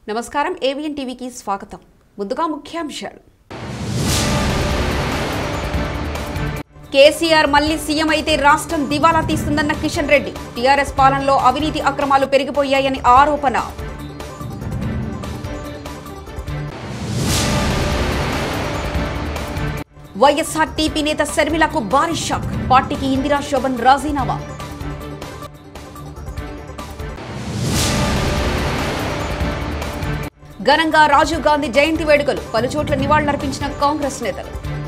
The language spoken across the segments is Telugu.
నమస్కారం ఏవిఎన్ టీవీకి స్వాగతం ముందుగా ముఖ్యాంశాలు కేసీఆర్ మళ్లీ సీఎం అయితే రాష్ట్రం దివాలా తీస్తుందన్న కిషన్ రెడ్డి టీఆర్ఎస్ పాలనలో అవినీతి అక్రమాలు పెరిగిపోయాయని ఆరోపణ వైఎస్ఆర్ టీపీ నేత శర్మిలకు భారీ షాక్ పార్టీకి ఇందిరా శోభన్ రాజీనామా ఘనంగా రాజీవ్ గాంధీ జయంతి వేడుకలు పలుచోట్ల నివాళులర్పించిన కాంగ్రెస్ నేతలు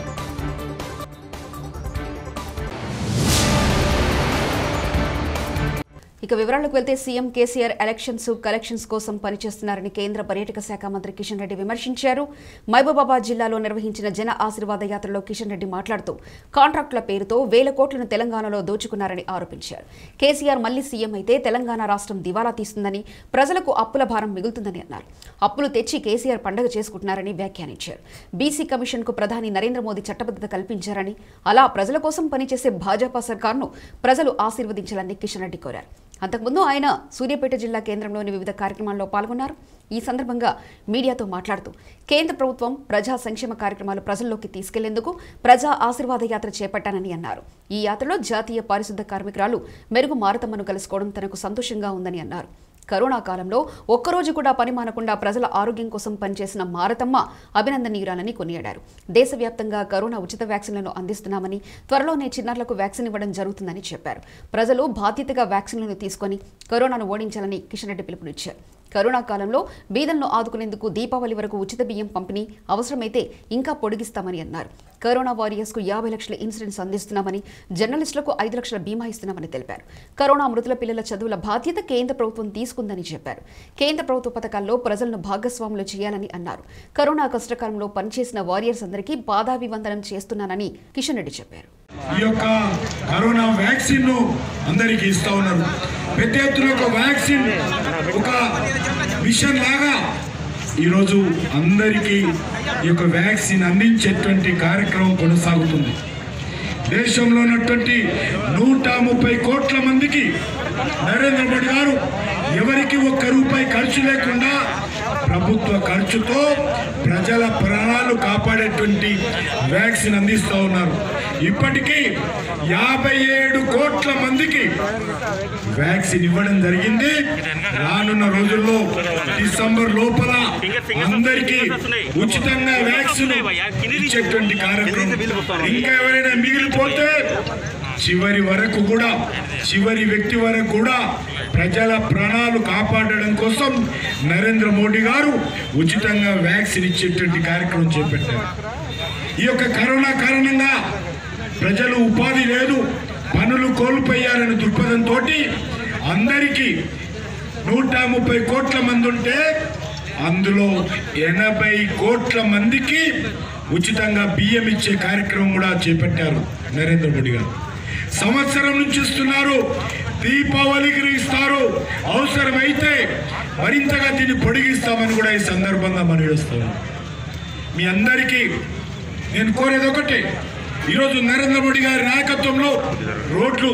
ఇక వివరాలకు వెళ్తే సీఎం కేసీఆర్ ఎలక్షన్స్ కలెక్షన్స్ కోసం పనిచేస్తున్నారని కేంద్ర పర్యాటక శాఖ మంత్రి కిషన్ రెడ్డి విమర్శించారు మహబూబాబాద్ జిల్లాలో నిర్వహించిన జన ఆశీర్వాద యాత్రలో కిషన్ రెడ్డి మాట్లాడుతూ కాంట్రాక్టుల పేరుతో వేల కోట్లను తెలంగాణలో దోచుకున్నారని ఆరోపించారు కేసీఆర్ మళ్లీ సీఎం అయితే తెలంగాణ రాష్ట్రం దివాలా తీస్తుందని ప్రజలకు అప్పుల భారం మిగులుతుందని అన్నారు అప్పులు తెచ్చి కేసీఆర్ పండగ చేసుకుంటున్నారని వ్యాఖ్యానించారు బీసీ కమిషన్కు ప్రధాని నరేంద్ర మోదీ చట్టబద్ధత కల్పించారని అలా ప్రజల కోసం పనిచేసే భాజపా సర్కార్ను ప్రజలు ఆశీర్వదించాలని కిషన్ రెడ్డి కోరారు అంతకుముందు ఆయన సూర్యాపేట జిల్లా కేంద్రంలోని వివిధ కార్యక్రమాల్లో పాల్గొన్నారు ఈ సందర్భంగా మీడియాతో మాట్లాడుతూ కేంద్ర ప్రభుత్వం ప్రజా సంక్షేమ కార్యక్రమాలు ప్రజల్లోకి తీసుకెళ్లేందుకు ప్రజా ఆశీర్వాద యాత్ర చేపట్టానని అన్నారు ఈ యాత్రలో జాతీయ పారిశుద్ధ కార్మికురాలు మెరుగు మారతమ్మను కలుసుకోవడం తనకు సంతోషంగా ఉందని అన్నారు కరోనా కాలంలో ఒక్కరోజు కూడా పని మానకుండా ప్రజల ఆరోగ్యం కోసం పనిచేసిన మారతమ్మ అభినందనీయురాలని కొనియాడారు దేశవ్యాప్తంగా కరోనా ఉచిత వ్యాక్సిన్లను అందిస్తున్నామని త్వరలోనే చిన్నారులకు వ్యాక్సిన్ ఇవ్వడం జరుగుతుందని చెప్పారు ప్రజలు బాధ్యతగా వ్యాక్సిన్లను తీసుకొని కరోనాను ఓడించాలని కిషన్ రెడ్డి పిలుపునిచ్చారు కరోనా కాలంలో బీదలను ఆదుకునేందుకు దీపావళి వరకు ఉచిత బియ్యం పంపిణీ అవసరమైతే ఇంకా పొడిగిస్తామని అన్నారు కరోనా వారియర్స్కు యాభై లక్షల ఇన్సూరెన్స్ అందిస్తున్నామని జర్నలిస్టులకు ఐదు లక్షల బీమా ఇస్తున్నామని తెలిపారు కరోనా మృతుల పిల్లల చదువుల బాధ్యత కేంద్ర ప్రభుత్వం తీసుకుందని చెప్పారు కేంద్ర ప్రభుత్వ పథకాల్లో ప్రజలను భాగస్వాములు చేయాలని అన్నారు కరోనా కష్టకాలంలో పనిచేసిన వారియర్స్ అందరికీ పాదాభివందనం చేస్తున్నానని కిషన్ రెడ్డి చెప్పారు ఈ యొక్క కరోనా వ్యాక్సిన్ ను అందరికి ఇస్తా ఉన్నారు పెద్ద ఎత్తున ఒక వ్యాక్సిన్ ఒక మిషన్ లాగా ఈరోజు అందరికీ ఈ యొక్క వ్యాక్సిన్ అందించేటువంటి కార్యక్రమం కొనసాగుతుంది దేశంలో ఉన్నటువంటి నూట ముప్పై కోట్ల మందికి నరేంద్ర మోడీ గారు ఎవరికి ఒక్క రూపాయి ఖర్చు లేకుండా ప్రభుత్వ ఖర్చుతో ప్రజల ప్రాణాలు కాపాడేటువంటి వ్యాక్సిన్ అందిస్తూ ఉన్నారు ఇప్పటికీ యాభై ఏడు కోట్ల మందికి వ్యాక్సిన్ ఇవ్వడం జరిగింది రానున్న రోజుల్లో డిసెంబర్ లోపల అందరికీ ఉచితంగా వ్యాక్సిన్ ఇచ్చేటువంటి కార్యక్రమం ఇంకా ఎవరైనా మిగిలిపోతే చివరి వరకు కూడా చివరి వ్యక్తి వరకు కూడా ప్రజల ప్రాణాలు కాపాడడం కోసం నరేంద్ర మోడీ గారు ఉచితంగా వ్యాక్సిన్ ఇచ్చేటువంటి కార్యక్రమం చేపట్టారు ఈ యొక్క కరోనా కారణంగా ప్రజలు ఉపాధి లేదు పనులు కోల్పోయారనే దృక్పథంతో అందరికీ నూట ముప్పై కోట్ల మంది ఉంటే అందులో ఎనభై కోట్ల మందికి ఉచితంగా బియ్యం ఇచ్చే కార్యక్రమం కూడా చేపట్టారు నరేంద్ర మోడీ గారు సంవత్సరం నుంచి ఇస్తున్నారు దీపావళికి ఇస్తారు అవసరమైతే మరింతగా దీన్ని పొడిగిస్తామని కూడా ఈ సందర్భంగా మనం వేస్తున్నాం మీ అందరికీ నేను కోరేది ఒకటే ఈరోజు నరేంద్ర మోడీ గారి నాయకత్వంలో రోడ్లు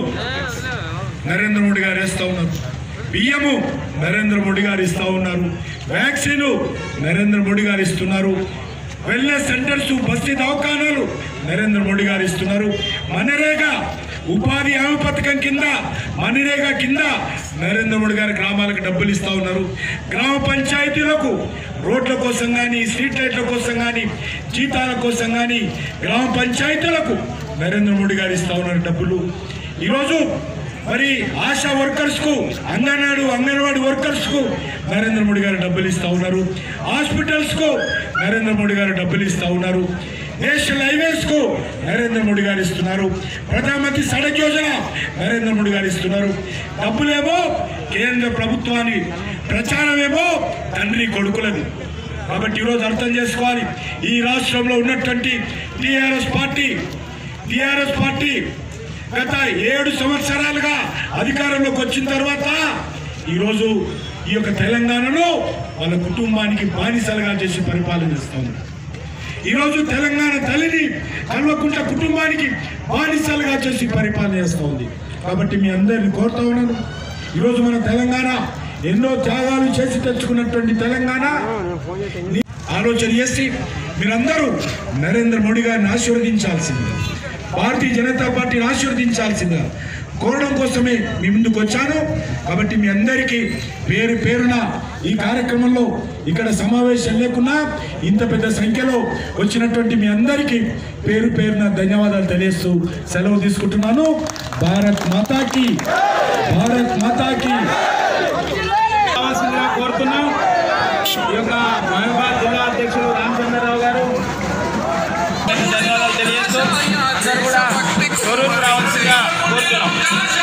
నరేంద్ర మోడీ గారు వేస్తూ ఉన్నారు బియ్యము నరేంద్ర మోడీ గారు ఇస్తూ ఉన్నారు వ్యాక్సిన్ నరేంద్ర మోడీ గారు ఇస్తున్నారు వెల్నెస్ సెంటర్స్ బస్తీ దవాఖానాలు నరేంద్ర మోడీ గారు ఇస్తున్నారు మనరేగా ఉపాధి హామీ పథకం కింద మనరేగా కింద నరేంద్ర మోడీ గారి గ్రామాలకు డబ్బులు ఇస్తూ ఉన్నారు గ్రామ పంచాయతీలకు రోడ్ల కోసం కానీ స్ట్రీట్ లైట్ల కోసం కానీ జీతాల కోసం కానీ గ్రామ పంచాయతీలకు నరేంద్ర మోడీ గారు ఇస్తూ ఉన్నారు డబ్బులు ఈరోజు మరి ఆశా వర్కర్స్ కు అంగన్వాడి అంగన్వాడి వర్కర్స్ కు నరేంద్ర మోడీ గారు డబ్బులు ఇస్తా ఉన్నారు హాస్పిటల్స్ కు నరేంద్ర మోడీ గారు డబ్బులు ఇస్తా ఉన్నారు నేషనల్ హైవేస్ కు నరేంద్ర మోడీ గారు ఇస్తున్నారు ప్రధానమంత్రి సడక్ యోజన నరేంద్ర మోడీ గారు ఇస్తున్నారు డబ్బులేమో కేంద్ర ప్రభుత్వాన్ని ప్రచారమేమో తండ్రి కొడుకులది కాబట్టి ఈరోజు అర్థం చేసుకోవాలి ఈ రాష్ట్రంలో ఉన్నటువంటి టిఆర్ఎస్ పార్టీ టిఆర్ఎస్ పార్టీ గత ఏడు సంవత్సరాలుగా అధికారంలోకి వచ్చిన తర్వాత ఈరోజు ఈ యొక్క తెలంగాణలో వాళ్ళ కుటుంబానికి బానిసలుగా చేసి పరిపాలన చేస్తుంది ఈరోజు తెలంగాణ తల్లిని కల్వకుంట్ల కుటుంబానికి బానిసలుగా చేసి పరిపాలన చేస్తూ ఉంది కాబట్టి మీ అందరిని కోరుతా ఉన్నాను ఈరోజు మన తెలంగాణ ఎన్నో త్యాగాలు చేసి తెచ్చుకున్నటువంటి తెలంగాణ ని- ఆలోచన చేసి మీరందరూ నరేంద్ర మోడీ గారిని ఆశీర్వదించాల్సిందిగా భారతీయ జనతా పార్టీని ఆశీర్వదించాల్సిందిగా కోరడం కోసమే మీ ముందుకు వచ్చాను కాబట్టి మీ అందరికీ పేరు పేరున ఈ కార్యక్రమంలో ఇక్కడ సమావేశం లేకున్నా ఇంత పెద్ద సంఖ్యలో వచ్చినటువంటి మీ అందరికీ పేరు పేరున ధన్యవాదాలు తెలియస్తూ సెలవు తీసుకుంటున్నాను భారత్ మాతాకి భారత్ మాతాకి కావాల్సిందిగా కోరుతున్నాం ఈ యొక్క మహబూబాద్ జిల్లా అధ్యక్షులు రామచంద్రరావు గారు ధన్యవాదాలు తెలియజేస్తూ అందరూ కూడా స్వరూపు రావాల్సిందిగా కోరుతున్నాం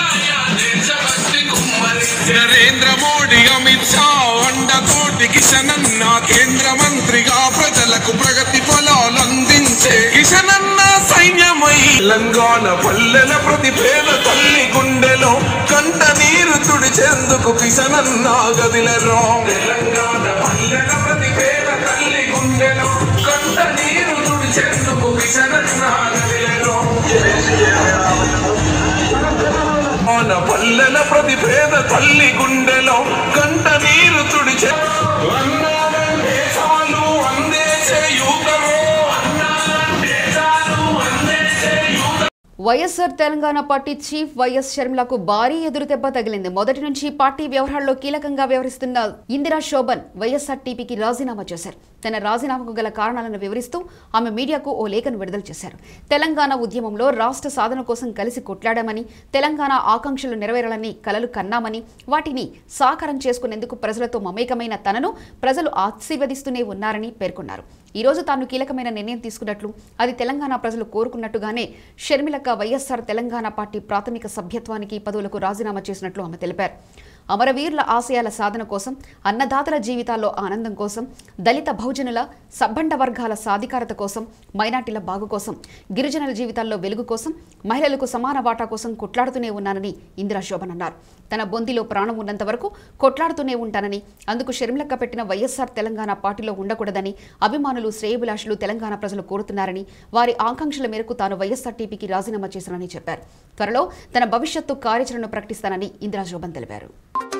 నరేంద్ర మోడీ అమిత్ షా అండతోటి కిషనన్న కేంద్ర మంత్రిగా ప్రజలకు ప్రగతి ఫలాలు అందించే కిషనన్న సైన్యమై తెలంగాణ పల్లెల ప్రతి పేద తల్లి గుండెలో కంట నీరు తుడిచేందుకు కిషనన్న గదిలరో తెలంగాణ పల్లెల ప్రతి పేద తల్లి గుండెలో కంట నీరు తుడిచేందుకు కిషనన్న గదిలరో మన పల్లెల ప్రతి పేద తల్లి గుండెలో కంట నీరు తుడిచే అన్నారంటే చాలు అందేసే యూతము అన్నారంటే చాలు అందేసే యూత వైఎస్ఆర్ తెలంగాణ పార్టీ చీఫ్ వైఎస్ షర్మిలకు భారీ ఎదురుదెబ్బ తగిలింది మొదటి నుంచి పార్టీ వ్యవహారాల్లో కీలకంగా వ్యవహరిస్తున్న ఇందిరా శోభన్ వైఎస్ఆర్ టీపీకి రాజీనామా చేశారు తన రాజీనామాకు గల కారణాలను వివరిస్తూ ఆమె మీడియాకు ఓ లేఖను విడుదల చేశారు తెలంగాణ ఉద్యమంలో రాష్ట్ర సాధన కోసం కలిసి కొట్లాడామని తెలంగాణ ఆకాంక్షలు నెరవేరాలని కలలు కన్నామని వాటిని సాకారం చేసుకునేందుకు ప్రజలతో మమేకమైన తనను ప్రజలు ఆశీర్వదిస్తూనే ఉన్నారని పేర్కొన్నారు ఈ రోజు తాను కీలకమైన నిర్ణయం తీసుకున్నట్లు అది తెలంగాణ ప్రజలు కోరుకున్నట్టుగానే షర్మిలక్క వైఎస్ఆర్ తెలంగాణ పార్టీ ప్రాథమిక సభ్యత్వానికి పదవులకు రాజీనామా చేసినట్లు ఆమె తెలిపారు అమరవీరుల ఆశయాల సాధన కోసం అన్నదాతల జీవితాల్లో ఆనందం కోసం దళిత బహుజనుల సబ్బండ వర్గాల సాధికారత కోసం మైనార్టీల బాగు కోసం గిరిజనుల జీవితాల్లో వెలుగు కోసం మహిళలకు సమాన వాటా కోసం కొట్లాడుతూనే ఉన్నానని ఇందిరా శోభన్ అన్నారు తన బొందిలో ప్రాణం ఉన్నంత వరకు కొట్లాడుతూనే ఉంటానని అందుకు షర్మిలక్క పెట్టిన వైఎస్ఆర్ తెలంగాణ పార్టీలో ఉండకూడదని అభిమానులు శ్రేయభిలాషులు తెలంగాణ ప్రజలు కోరుతున్నారని వారి ఆకాంక్షల మేరకు తాను వైఎస్ఆర్ టీపీకి రాజీనామా చేశానని చెప్పారు త్వరలో తన భవిష్యత్తు కార్యాచరణను ప్రకటిస్తానని ఇందిరా శోభన్ తెలిపారు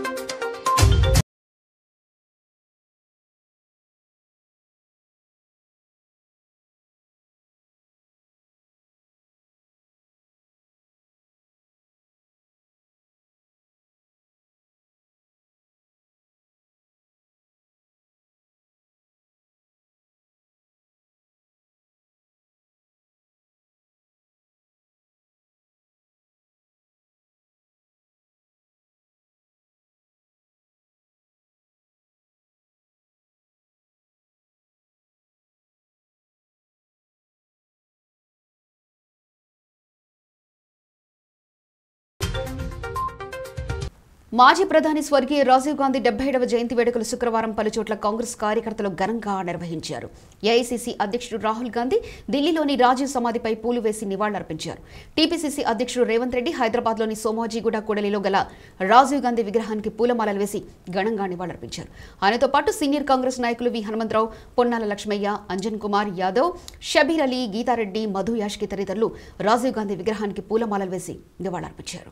మాజీ ప్రధాని స్వర్గీయ రాజీవ్ గాంధీ డెబ్బై ఏడవ జయంతి వేడుకలు శుక్రవారం పలుచోట్ల కాంగ్రెస్ కార్యకర్తలు ఘనంగా నిర్వహించారు ఏఐసీసీ అధ్యక్షుడు రాహుల్ గాంధీ ఢిల్లీలోని రాజీవ్ సమాధిపై పూలు వేసి నివాళులర్పించారు టీపీసీసీ అధ్యక్షుడు రేవంత్ రెడ్డి హైదరాబాద్లోని సోమాజిగూడ కూడలిలో గల రాజీవ్ గాంధీ విగ్రహానికి పూలమాలలు వేసి ఘనంగా నివాళులర్పించారు ఆయనతో పాటు సీనియర్ కాంగ్రెస్ నాయకులు వి హనుమంతరావు పొన్నాల లక్ష్మయ్య అంజన్ కుమార్ యాదవ్ షబీర్ అలీ గీతారెడ్డి మధు యాష్కి తదితరులు రాజీవ్ గాంధీ విగ్రహానికి పూలమాలలు వేసి నివాళులర్పించారు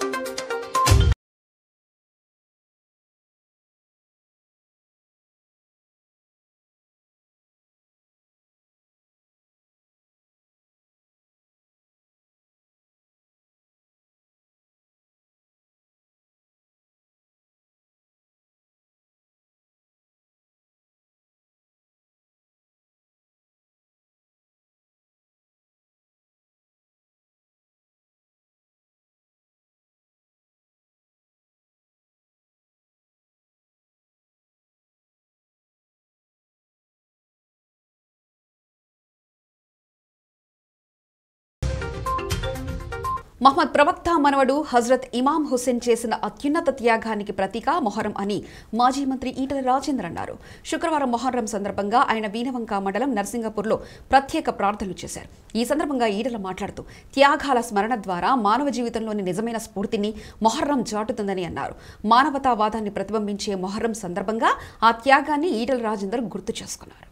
మహమ్మద్ ప్రవక్త మనవడు హజరత్ ఇమాం హుస్సేన్ చేసిన అత్యున్నత త్యాగానికి ప్రతీక మొహరం అని మాజీ మంత్రి ఈటల రాజేందర్ అన్నారు శుక్రవారం మొహర్రం సందర్భంగా ఆయన వీనవంక మండలం నర్సింగపూర్లో ప్రత్యేక ప్రార్థనలు చేశారు ఈ సందర్భంగా ఈటల మాట్లాడుతూ త్యాగాల స్మరణ ద్వారా మానవ జీవితంలోని నిజమైన స్ఫూర్తిని మొహర్రం చాటుతుందని అన్నారు మానవతావాదాన్ని ప్రతిబింబించే మొహర్రం సందర్భంగా ఆ త్యాగాన్ని ఈటల రాజేందర్ గుర్తు చేసుకున్నారు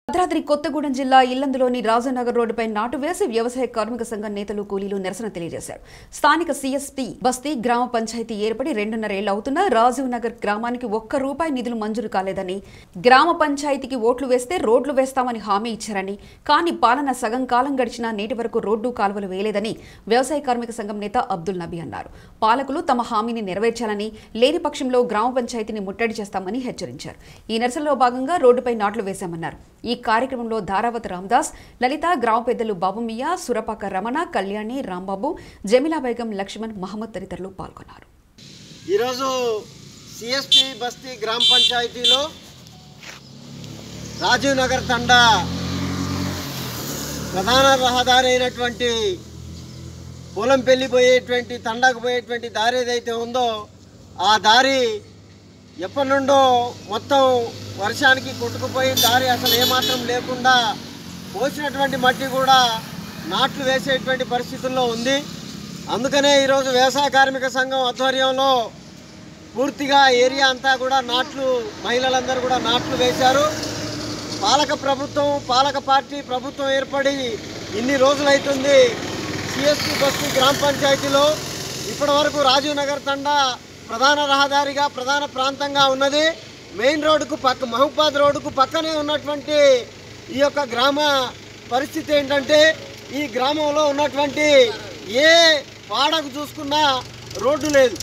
భద్రాద్రి కొత్తగూడెం జిల్లా ఇల్లందులోని రాజనగర్ రోడ్డుపై నాటు వేసి వ్యవసాయ కార్మిక సంఘం నేతలు కూలీలు నిరసన తెలియజేశారు స్థానిక సీఎస్పీ బస్తీ గ్రామ పంచాయతీ ఏర్పడి రెండున్నరేళ్లు అవుతున్నా రాజీవ్ నగర్ గ్రామానికి ఒక్క రూపాయి నిధులు మంజూరు కాలేదని గ్రామ పంచాయతీకి ఓట్లు వేస్తే రోడ్లు వేస్తామని హామీ ఇచ్చారని కానీ పాలన సగం కాలం గడిచినా నేటి వరకు రోడ్డు కాలువలు వేయలేదని వ్యవసాయ కార్మిక సంఘం నేత అబ్దుల్ నబీ అన్నారు పాలకులు తమ హామీని నెరవేర్చాలని లేని పక్షంలో గ్రామ పంచాయతీని ముట్టడి చేస్తామని హెచ్చరించారు ఈ నిరసనలో భాగంగా రోడ్డుపై నాట్లు వేశామన్నారు ఈ కార్యక్రమంలో ధారావత్ రామదాస్ లలిత గ్రామ పెద్దలు బాబుమియా సురపాక రమణ కళ్యాణి రాంబాబు జమిలా బేగం లక్ష్మణ్ మహమ్మద్ తదితరులు పాల్గొన్నారు ఈరోజు సిఎస్పి బస్తీ గ్రామ పంచాయతీలో రాజీవ్ నగర్ తండా ప్రధాన రహదారి అయినటువంటి పొలంపల్లి పోయేటువంటి తండాకు పోయేటువంటి దారి ఏదైతే ఉందో ఆ దారి ఎప్పటి నుండో మొత్తం వర్షానికి కొట్టుకుపోయి దారి అసలు ఏమాత్రం లేకుండా పోసినటువంటి మట్టి కూడా నాట్లు వేసేటువంటి పరిస్థితుల్లో ఉంది అందుకనే ఈరోజు వ్యవసాయ కార్మిక సంఘం ఆధ్వర్యంలో పూర్తిగా ఏరియా అంతా కూడా నాట్లు మహిళలందరూ కూడా నాట్లు వేశారు పాలక ప్రభుత్వం పాలక పార్టీ ప్రభుత్వం ఏర్పడి ఇన్ని రోజులైతుంది సిఎస్పి బస్తీ గ్రామ పంచాయతీలో ఇప్పటి వరకు రాజీవ్ నగర్ తండా ప్రధాన రహదారిగా ప్రధాన ప్రాంతంగా ఉన్నది మెయిన్ రోడ్డుకు పక్క మహబాద్ రోడ్డుకు పక్కనే ఉన్నటువంటి ఈ యొక్క గ్రామ పరిస్థితి ఏంటంటే ఈ గ్రామంలో ఉన్నటువంటి ఏ వాడకు చూసుకున్నా రోడ్డు లేదు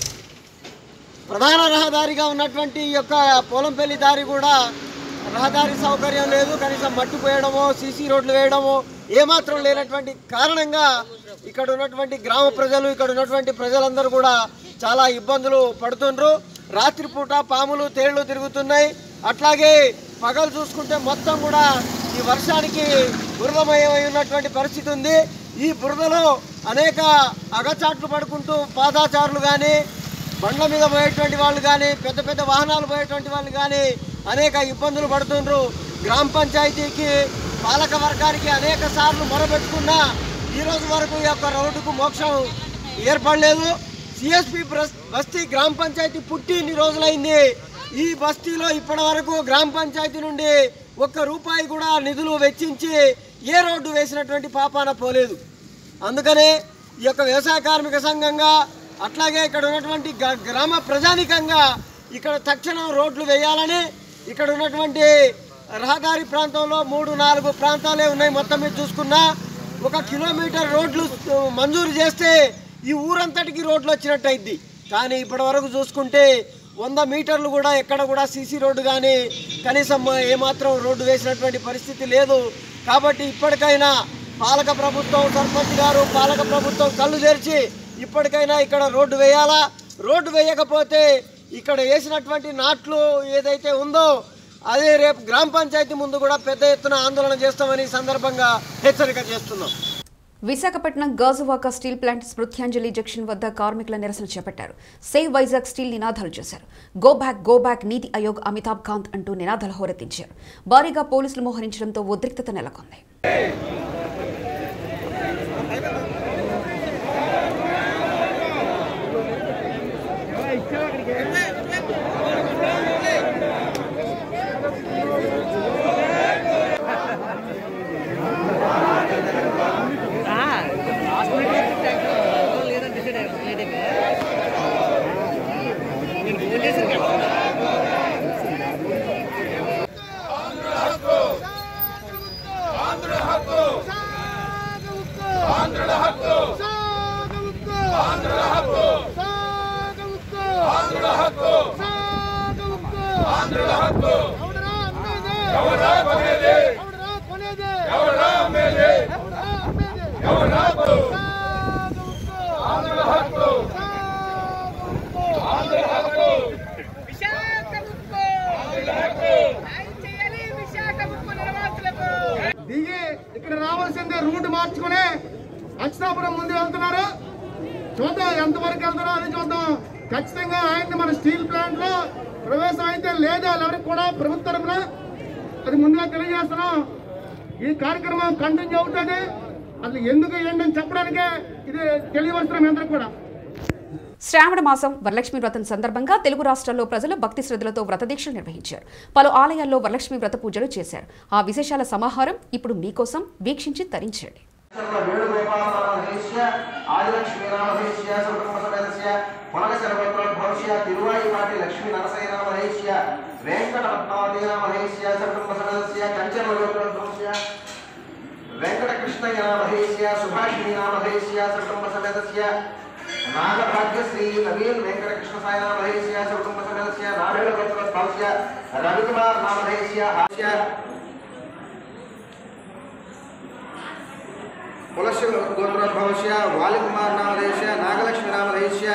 ప్రధాన రహదారిగా ఉన్నటువంటి ఈ యొక్క పోలంపల్లి దారి కూడా రహదారి సౌకర్యం లేదు కనీసం మట్టి పోయడమో సీసీ రోడ్లు వేయడమో ఏమాత్రం లేనటువంటి కారణంగా ఇక్కడ ఉన్నటువంటి గ్రామ ప్రజలు ఇక్కడ ఉన్నటువంటి ప్రజలందరూ కూడా చాలా ఇబ్బందులు పడుతుండ్రు రాత్రిపూట పాములు తేళ్లు తిరుగుతున్నాయి అట్లాగే పగలు చూసుకుంటే మొత్తం కూడా ఈ వర్షానికి బురదమయమై ఉన్నటువంటి పరిస్థితి ఉంది ఈ బురదలో అనేక అగచాట్లు పడుకుంటూ పాదాచారులు కానీ బండ్ల మీద పోయేటువంటి వాళ్ళు కానీ పెద్ద పెద్ద వాహనాలు పోయేటువంటి వాళ్ళు కానీ అనేక ఇబ్బందులు పడుతుండ్రు గ్రామ పంచాయతీకి పాలక వర్గానికి అనేక సార్లు మొరబెట్టుకున్నా ఈ రోజు వరకు ఈ యొక్క రోడ్డుకు మోక్షం ఏర్పడలేదు సిఎస్పి బస్తీ గ్రామ పంచాయతీ పుట్టి ఇన్ని రోజులైంది ఈ బస్తీలో ఇప్పటి వరకు గ్రామ పంచాయతీ నుండి ఒక్క రూపాయి కూడా నిధులు వెచ్చించి ఏ రోడ్డు వేసినటువంటి పాపాన పోలేదు అందుకనే ఈ యొక్క వ్యవసాయ కార్మిక సంఘంగా అట్లాగే ఇక్కడ ఉన్నటువంటి గ- గ్రామ ప్రజానికంగా ఇక్కడ తక్షణం రోడ్లు వేయాలని ఇక్కడ ఉన్నటువంటి రహదారి ప్రాంతంలో మూడు నాలుగు ప్రాంతాలే ఉన్నాయి మొత్తం మీద చూసుకున్నా ఒక కిలోమీటర్ రోడ్లు మంజూరు చేస్తే ఈ ఊరంతటికి రోడ్లు వచ్చినట్టు అయింది కానీ ఇప్పటి వరకు చూసుకుంటే వంద మీటర్లు కూడా ఎక్కడ కూడా సీసీ రోడ్డు కానీ కనీసం ఏమాత్రం రోడ్డు వేసినటువంటి పరిస్థితి లేదు కాబట్టి ఇప్పటికైనా పాలక ప్రభుత్వం సర్పంచ్ గారు పాలక ప్రభుత్వం కళ్ళు తెరిచి ఇప్పటికైనా ఇక్కడ రోడ్డు వేయాలా రోడ్డు వేయకపోతే ఇక్కడ వేసినటువంటి నాట్లు ఏదైతే ఉందో అదే రేపు గ్రామ పంచాయతీ ముందు కూడా పెద్ద ఎత్తున ఆందోళన చేస్తామని ఈ సందర్భంగా హెచ్చరిక చేస్తున్నాం విశాఖపట్నం గాజువాక స్టీల్ ప్లాంట్ స్మృత్యాంజలి జంక్షన్ వద్ద కార్మికుల నిరసన చేపట్టారు సేవ్ వైజాగ్ స్టీల్ నినాదాలు చేశారు గో బ్యాక్ గో బ్యాక్ నీతి ఆయోగ్ అమితాబ్ కాంత్ అంటూ నినాదాలు హోరెత్తించారు భారీగా పోలీసులు మోహరించడంతో ఉద్రిక్తత నెలకొంది దిగి ఇక్కడ రావాల్సిందే రూట్ మార్చుకుని అక్షతాపురం ముందు వెళ్తున్నారు చూద్దాం ఎంతవరకు వెళ్తారో అది చూద్దాం ఖచ్చితంగా ఆయన్ని మన స్టీల్ ప్లాంట్ లో ప్రవేశం అయితే లేదా ఎవరికి కూడా ప్రభుత్వ తరఫున అది ముందుగా తెలియజేస్తున్నాం ఈ కార్యక్రమం కంటిన్యూ అవుతుంది అసలు ఎందుకు ఏంటని చెప్పడానికే ఇది తెలియవలసిన మీ అందరికి కూడా శ్రావణ మాసం వరలక్ష్మి వ్రతం సందర్భంగా తెలుగు రాష్ట్రాల్లో ప్రజలు భక్తి శ్రద్ధలతో వ్రత దీక్షలు నిర్వహించారు పలు ఆలయాల్లో వరలక్ష్మి వ్రత పూజలు చేశారు ఆ విశేషాల సమాహారం ఇప్పుడు మీకోసం వీక్షించి తరించండి వేణుగోపాలమహేశ్య ఆదిలక్ష్మీరామహేశ్య సర్వసమేతస్య పునగశర్వత్రోద్భవస్య తిరువాయిపాటి లక్ష్మీ నరసైనామహేశ్య వెంకటపద్మావతీనామహేశ్య సర్వసమేతస్య కంచనలోకోద్భవస్య వెంకటకృష్ణయ్యనామహేశ్య సుభాషిణీనామహేశ్య సర్వసమేతస్య నాగభాగ్యశ్రీ నవీన్ వెంకటకృష్ణ సాయనామహేశ్య సర్వసమేతస్య నారాయణగోత్రోద్భవస్య రవికుమార్ నామహేశ్య హాస్య పులస్య గోత్రోద్భవస్య వాలికుమార్ నామధేశ్య నాగలక్ష్మి నామధేశ్య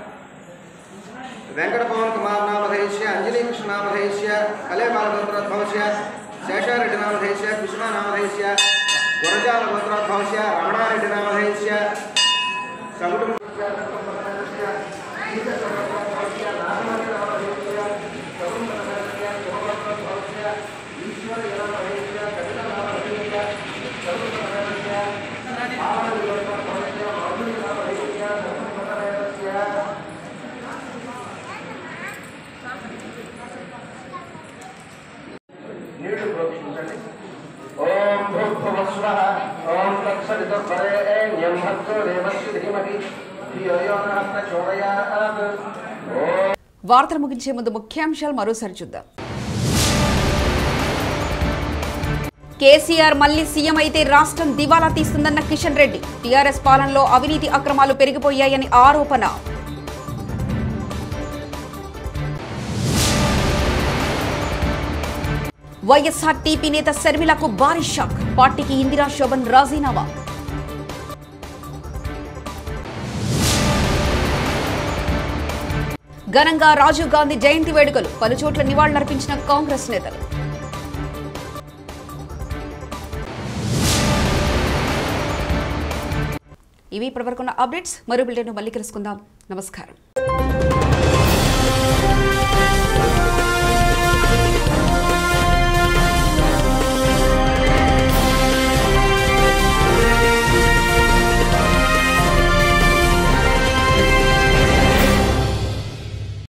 వెంకటపవన్ కుమార్ నామధేశ్య అంజనీ కృష్ణ నామధేశ్య కలేబాల గోత్రోద్భవస్య శేషారెడ్డి నామధేశ్య కృష్ణ నామధేశ్య గురజాల గోత్రోద్భవస్య రమణారెడ్డి నామధేశ్య సగుడు నీళ్లు ప్రోక్షించండి ఓం భూర్భువస్వ ఓం తత్సవితుర్వరేణ్యం భర్గో దేవస్య ధీమహి ధియో యో నః ప్రచోదయాత్ ఓం వార్తలు ముగించే ముందు ముఖ్యాంశాలు మరోసారి చూద్దాం కేసీఆర్ మళ్లీ సీఎం అయితే రాష్ట్రం దివాలా తీస్తుందన్న కిషన్ రెడ్డి టీఆర్ఎస్ పాలనలో అవినీతి అక్రమాలు పెరిగిపోయాయని ఆరోపణ వైఎస్ఆర్ టీపీ నేత శర్మిలకు భారీ షాక్ పార్టీకి ఇందిరా శోభన్ రాజీనామా ఘనంగా రాజీవ్ గాంధీ జయంతి వేడుకలు పలుచోట్ల నివాళులర్పించిన కాంగ్రెస్ నేతలు ఇవి ఇప్పటివరకున్న అప్డేట్స్ మరో బిల్డెన్ మళ్ళీ కలుసుకుందాం నమస్కారం